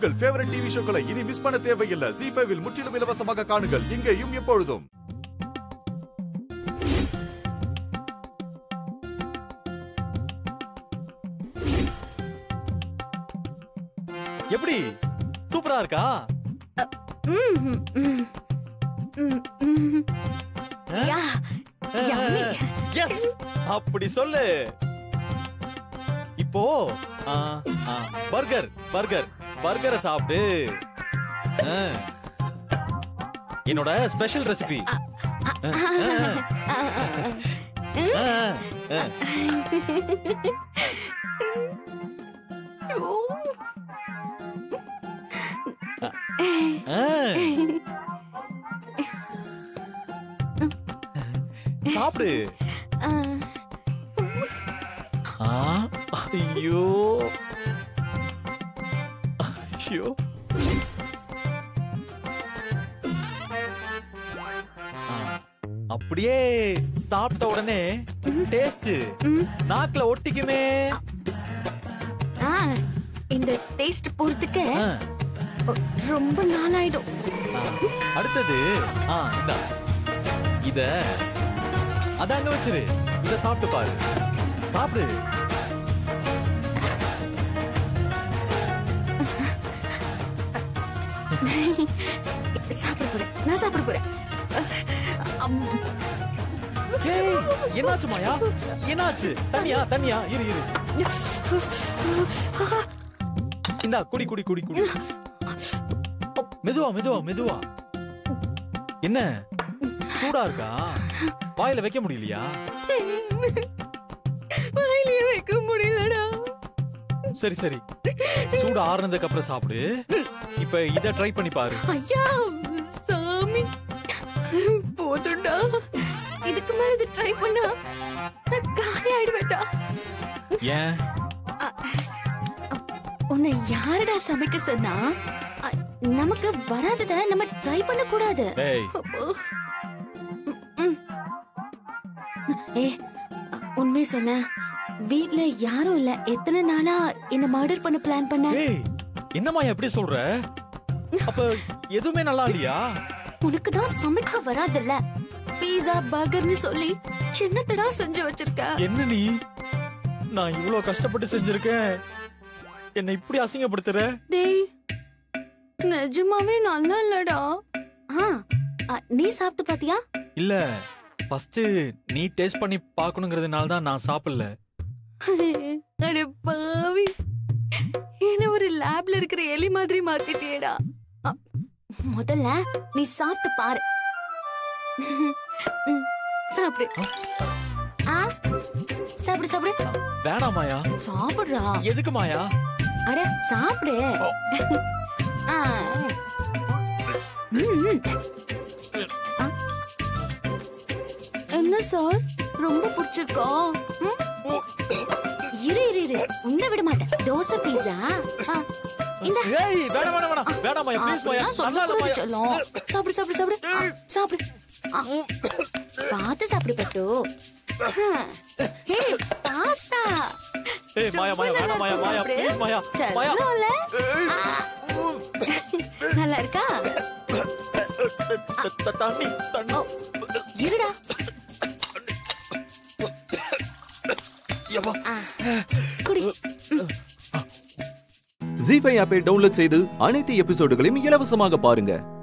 உங்கள் favourite TV ஷோக்களை இனி miss பண்ண தேவையில்லை ஜி ஃபைவில் முற்றிலும் இலவசமாக காணுங்கள் இங்கேயும் எப்பொழுதும் எப்படி சூப்பரா இருக்கா ம்ஹும், ம். ம், ம். யா, yummy. எஸ் அப்படி சொல்லு இப்போ பர்கர் பர்கர் பர்கரை சாப்பிடு ஆ. என்னோட ஸ்பெஷல் ரெசிபி ஓ, சாப்பிடு ஆ, ஆ, ஐயோ ஐயோ ஆ, அப்படியே சாப்பிட்ட உடனே டேஸ்ட் ம். நாக்குல ஒட்டிக்குமே ஆ, இந்த டேஸ்ட் போறதுக்கு ஆ, ஒ- ரொம்ப நாளாயிடும் ஆ. அடுத்தது ஆ இந்தா இத அத அங்க வச்சிரு இத சாப்பிட்டு பாரு சாப்பிடு சாப்பிட போறேன் நான் சாப்பிட போறேன் அம், ஏய், என்னாச்சு மாயா என்னாச்சு தண்ணியா தண்ணியா இரு இரு இந்தா குடி குடி குடி குடி மெதுவா மெதுவா மெதுவா என்ன சூடா இருக்கா வாயில வைக்க முடியலையா வாயிலே வைக்க முடியலடா சரி சரி சூடு ஆறுனதுக்கு அப்புறம் சாப்பிடு இப்ப இத ட்ரை பண்ணி பாரு ஐயா சாமி போதும்டா இதுக்கு மேல இது ட்ரை பண்ணா நான் காலி ஆயிடுவேன்டா ஏன் உன்னை யாரடா சமைக்க சொன்னா அ, நமக்கு வராதத நம்ம ட்ரை பண்ண கூடாது டேய் ஏ உண்மை சொல்ல வீட்ல யாரும் இல்ல எத்தனை நாளா இந்த மர்டர் பண்ண பிளான் பண்ண ஏய் என்னம்மா எப்படி சொல்ற அப்ப எதுவுமே நல்லா இல்லையா உனக்கு தான் சமைக்க வராதுல்ல பீஸா பர்கர்னு சொல்லி சின்னத்தடா செஞ்சு வச்சிருக்க என்ன நீ நான் இவ்ளோ கஷ்டப்பட்டு செஞ்சிருக்கேன் என்னை இப்படி அசிங்கப்படுத்துற டேய் நிஜமாவே நல்லா இல்லடா ஆ அ, நீ சாப்பிட்டு பாத்தியா இல்ல ஃபர்ஸ்ட் நீ டேஸ்ட் பண்ணி பார்க்கணுங்கிறதுனால தான் நான் சாப்பிடல அட பாவி என்ன ஒரு லேப்ல இருக்கிற எலி மாதிரி மாத்திட்டியேடா அ, முதல்ல நீ சாப்பிட்டு பாரு ம், சாப்பிடு ஆ சாப்பிடு சாப்பிடு வேணாமாயா சாப்பிடுறா எதுக்கு மாயா அட சாப்பிடு ஆ. ம், ம். ஆ. என்ன சார் ரொம்ப பிடிச்சிருக்கா ம்? இரு இரு இரு உன்னை விட மாட்டேன் தோசை பீஸா ஆ, இந்த ஏய் வேணாம் வேணாம் வேணாம் வேணாமாயா ப்ளீஸ் மாயா அப்படிலாம் நல்லா இல்ல சொல்லக்கூடாது மாயா செல்லம். சாப்பிடு சாப்பிடு சாப்பிடு ஆ, சாப்பிடு ஆ. பார்த்து சாப்பிடு பட்டு ஆ. ஏய் பாஸ்தா ஏய் மாயா மாயா ரொம்ப வேணாம் மாயா நல்லா மாயா சாப்பிடு. ப்ளீஸ் மாயா மாயா செல்லம்ல? ஆ. நல்லா இருக்கா த- த- தண்ணி தண்ணி ஓ, இருடா யப்பா. ஆ, குடி ஜி ஃபைவ் ஆப்பை டவுன்லோட் செய்து அனைத்து எபிசோடுகளையும் இலவசமாக பாருங்க